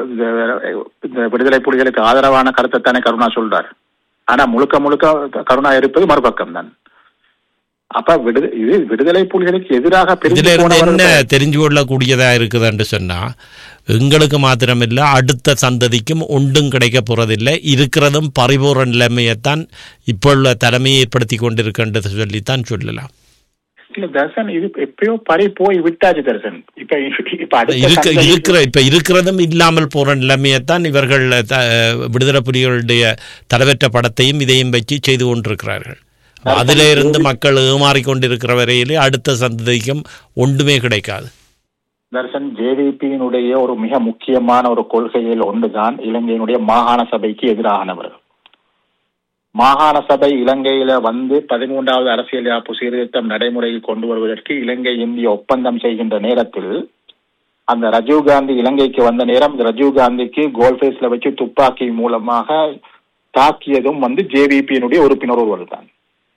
இந்த இந்த விடுதலை புலிகளுக்கு ஆதரவான கருத்தை தானே கருணா சொல்றார் ஆனா முழுக்க முழுக்க கருணா இருப்பது மறுபக்கம் தான் அப்ப விடுத இது விடுதலை புலிகளுக்கு எதிராக பிரிந்து இதுல இருந்து என்ன போனவர்கள் தெரிஞ்சு கொள்ளக்கூடியதா இருக்குதுன்னு சொன்னா எங்களுக்கு மாத்திரமில்ல அடுத்த சந்ததிக்கும் ஒன்றும் கிடைக்க போறதில்லை இருக்கிறதும் பரிபூர்ண நிலைமையைத்தான் இப்போ உள்ள தலைமையை ஏற்படுத்தி கொண்டிருக்கின்றது சொல்லித்தான் சொல்லலாம் இல்ல தர்சன் இது எப்பயோ பறி போய் விட்டாச்சு தர்சன் இப்ப இப்ப அடுத்த இருக்க சந்ததி- இருக்கிற இப்ப இருக்கிறதும் இல்லாமல் போற நிலைமையைத்தான் இவர்கள் த- விடுதலை புலிகளுடைய தலைவற்ற படத்தையும் இதையும் வச்சு செய்து கொண்டிருக்கிறார்கள் அதில இருந்து மக்கள் ஏமாறிக் கொண்டிருக்கிற வரையிலே அடுத்த சந்ததிக்கும் ஒன்றுமே கிடைக்காது தர்சன் ஜேவிபியினுடைய ஒரு மிக முக்கியமான ஒரு கொள்கையில் ஒன்றுதான் இலங்கையினுடைய மாகாண சபைக்கு எதிரானவர்கள் மாகாண சபை இலங்கையில வந்து பதிமூன்றாவது அரசியல் யாப்பு சீர்திருத்தம் நடைமுறையில் கொண்டு வருவதற்கு இலங்கை இந்திய ஒப்பந்தம் செய்கின்ற நேரத்தில் அந்த ராஜீவ் காந்தி இலங்கைக்கு வந்த நேரம் இந்த ராஜீவ் காந்திக்கு கோல்ஃபேஸ்ல வச்சு துப்பாக்கி மூலமாக தாக்கியதும் வந்து ஜேவிபியினுடைய உறுப்பினர் ஒருவர் தான்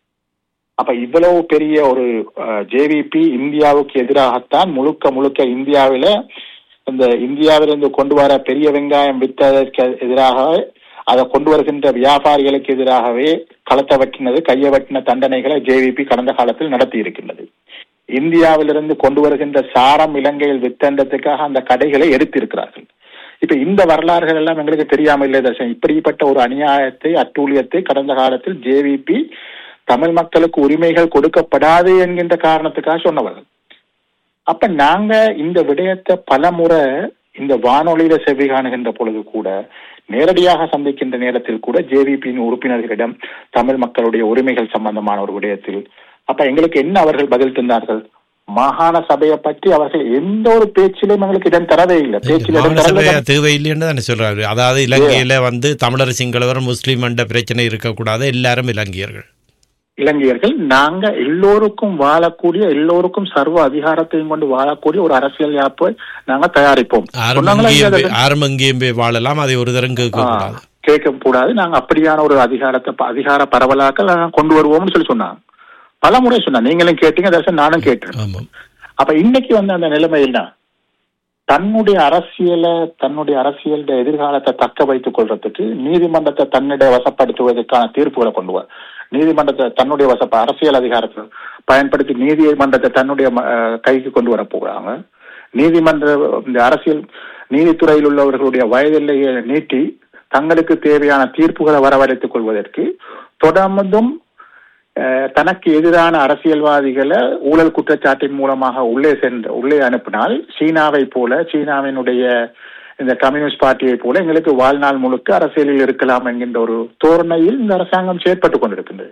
அப்ப இவ்வளவு பெரிய ஒரு ஜேவிபி இந்தியாவுக்கு எதிராகத்தான் முழுக்க முழுக்க இந்தியாவில இந்த இந்தியாவிலிருந்து கொண்டு வர பெரிய வெங்காயம் வித்ததற்கு எதிராக அதை கொண்டு வருகின்ற வியாபாரிகளுக்கு எதிராகவே களத்தை வெட்டினது கையை வெட்டின தண்டனைகளை ஜேவிபி கடந்த காலத்தில் நடத்தி இருக்கின்றது இந்தியாவிலிருந்து கொண்டு வருகின்ற சாரம் இலங்கையில் வித்தண்டத்துக்காக அந்த கடைகளை எடுத்திருக்கிறார்கள் இப்ப இந்த வரலாறுகள் எல்லாம் எங்களுக்கு தெரியாம இல்லை தர்ஷன் இப்படிப்பட்ட ஒரு அநியாயத்தை அட்டூழியத்தை கடந்த காலத்தில் ஜேவிபி தமிழ் மக்களுக்கு உரிமைகள் கொடுக்கப்படாது என்கின்ற காரணத்துக்காக சொன்னவர்கள் அப்ப நாங்க இந்த விடயத்தை பல முறை இந்த வானொலியில செவி காணுகின்ற பொழுது கூட நேரடியாக சந்திக்கின்ற நேரத்தில் கூட ஜேவிபியின் உறுப்பினர்களிடம் தமிழ் மக்களுடைய உரிமைகள் சம்பந்தமான ஒரு விடயத்தில் அப்ப எங்களுக்கு என்ன அவர்கள் பதில் தந்தார்கள் மாகாண சபையை பற்றி அவர்கள் எந்த ஒரு பேச்சிலும் எங்களுக்கு இடம் தரவே இல்லை பேச்சில் இடம் மாகாண தரவே சபையா தேவையில்லைன்னு தானே சொல்றாரு அதாவது இலங்கையில வந்து தமிழர் சிங்களவர் முஸ்லீம் என்ற பிரச்சனை இருக்கக்கூடாது எல்லாரும் இலங்கையர்கள் இலங்கையர்கள் நாங்க எல்லோருக்கும் வாழக்கூடிய எல்லோருக்கும் சர்வ அதிகாரத்தையும் கொண்டு வாழக்கூடிய ஒரு அரசியல் யாப்பை நாங்க தயாரிப்போம் ஆறும் சொன்னாங்களா இல்லையா அங்கேயும் போய்- தர்ஷன்? ஆறும் அங்கேயும் போய் வாழலாம் அதை ஒரு தரம் கேட்க கூடாது கேட்க கூடாது நாங்க அப்படியான ஒரு அதிகாரத்தை ப- அதிகார பரவலாக்க நாங்க கொண்டு வருவோம்னு சொல்லி சொன்னாங்க பல முறை சொன்னா நீங்களும் கேட்டீங்க தர்ஷன் நானும் கேட்டேன் ஆமாம் அப்ப இன்னைக்கு வந்து அந்த நிலைமை என்ன தன்னுடைய அரசியலை தன்னுடைய அரசியல் எதிர்காலத்தை தக்க வைத்துக் கொள்றதுக்கு நீதிமன்றத்தை தன்னிட வசப்படுத்துவதற்கான தீர்ப்புகளை கொண்டு வர நீதிமன்றத்தை தன்னுடைய வசப்ப அரசியல் அதிகாரத்தை பயன்படுத்தி நீதிமன்றத்தை தன்னுடைய ம- அஹ் கைக்கு கொண்டு வர போகிறாங்க நீதிமன்ற இந்த அரசியல் நீதித்துறையில் உள்ளவர்களுடைய வயதில்லையை நீட்டி தங்களுக்கு தேவையான தீர்ப்புகளை வரவழைத்துக் கொள்வதற்கு தொடர்ந்தும் அஹ், தனக்கு எதிரான அரசியல்வாதிகளை ஊழல் குற்றச்சாட்டின் மூலமாக உள்ளே சென்று உள்ளே அனுப்பினால் சீனாவை போல சீனாவினுடைய இந்த கம்யூனிஸ்ட் பார்ட்டியை போல எங்களுக்கு வாழ்நாள் முழுக்க அரசியலில் இருக்கலாம் என்கின்ற ஒரு தோரணையில் இந்த அரசாங்கம் செயற்பட்டுக் கொண்டிருக்கின்றது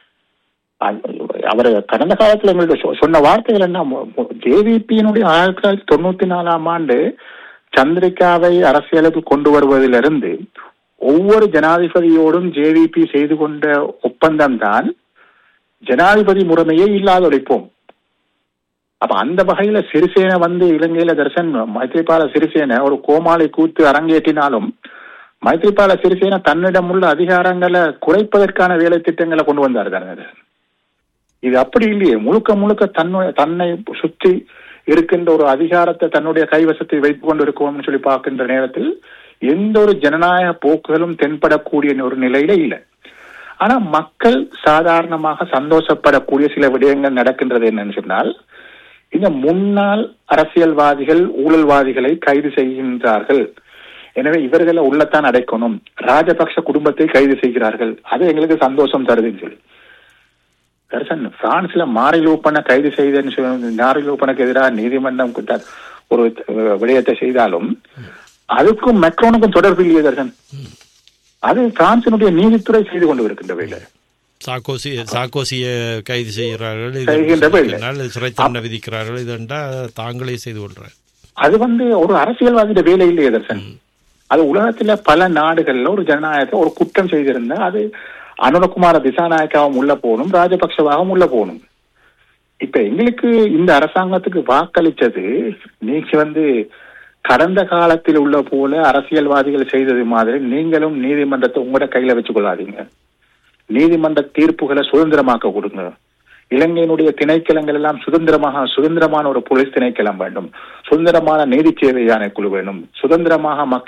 அது- அவர் கடந்த காலத்துல எங்களுக்கு சொ- சொன்ன வார்த்தைகள் என்ன ஜேவிபியினுடைய ஆயிரத்தி தொள்ளாயிரத்தி தொண்ணூத்தி நாலாம் ஆண்டு சந்திரிகாவை அரசியலுக்கு கொண்டு வருவதிலிருந்து ஒவ்வொரு ஜனாதிபதியோடும் ஜேவிபி செய்து கொண்ட ஒப்பந்தம் தான் ஜனாதிபதி முறைமையை இல்லாதொழிப்போம் அப்ப அந்த வகையில சிறிசேன வந்து இலங்கையில தர்சன் மைத்ரிபால சிறிசேன ஒரு கோமாளி கூத்து அரங்கேற்றினாலும் மைத்ரிபால சிறிசேன தன்னிடம் உள்ள அதிகாரங்களை குறைப்பதற்கான வேலை திட்டங்களை கொண்டு வந்தார் தானே இது அப்படி இல்லையே முழுக்க முழுக்க தன்னை தன்னை சுற்றி இருக்கின்ற ஒரு அதிகாரத்தை தன்னுடைய கைவசத்தை வைத்துக் கொண்டு இருக்கோம்னு சொல்லி பார்க்கின்ற நேரத்தில் எந்த ஒரு ஜனநாயக போக்குகளும் தென்படக்கூடிய ஒரு நிலையில இல்லை ஆனா மக்கள் சாதாரணமாக சந்தோஷப்படக்கூடிய சில விடயங்கள் நடக்கின்றது என்னன்னு சொன்னால் இந்த முன்னாள் அரசியல்வாதிகள் ஊழல்வாதிகளை கைது செய்கின்றார்கள் எனவே இவர்களை உள்ளத்தான் அடைக்கணும் ராஜபக்ஷ குடும்பத்தை கைது செய்கிறார்கள் அது எங்களுக்கு சந்தோஷம் தருதுன்னு சொல்லி தர்சன் பிரான்ஸ்ல மாரி லூப்பனை கைது செய்தன்னு சொல்லி மாரி லூப்பனுக்கு எதிராக நீதிமன்றம் கிட்ட ஒரு அஹ், விடயத்தை செய்தாலும் அதுக்கும் மெக்ரோனுக்கும் தொடர்பு இல்லையே தர்சன் அது பிரான்சினுடைய நீதித்துறை செய்து கொண்டு இருக்கின்ற வேலை சாக்கோசி சாக்கோசியை கைது செய்கிறார்கள் செய்கின்ற வேலை. இதனால் சிறை தண்டனை விதிக்கிறார்கள் இதென்றா தாங்களே செய்து கொள்றார் அது வந்து ஒரு அரசியல்வாதியோட வேலை இல்லையே தர்சன் அது உலகத்துல பல நாடுகள்ல ஒரு ஜனநாயகத்தை ஒரு குற்றம் செய்திருந்தா அது அனுரகுமார திசாநாயக்காவும் உள்ள போகணும் ராஜபக்சவாகவும் உள்ள போகணும் இப்ப எங்களுக்கு இந்த அரசாங்கத்துக்கு வாக்களிச்சது நீங்க வந்து கடந்த காலத்தில் உள்ள போல அரசியல்வாதிகள் செய்தது மாதிரி நீங்களும் நீதிமன்றத்தை உங்களோட கையில வச்சு கொள்ளாதீங்க நீதிமன்ற தீர்ப்புகளை சுதந்திரமாக்க கொடுங்க இலங்கையினுடைய திணைக்களங்கள் எல்லாம் சுதந்திரமாக சுதந்திரமான ஒரு போலீஸ் திணைக்களம் வேண்டும் சுதந்திரமான நீதி சேவை ஆணைக்குழு வேணும் சுதந்திரமாக மக்கள்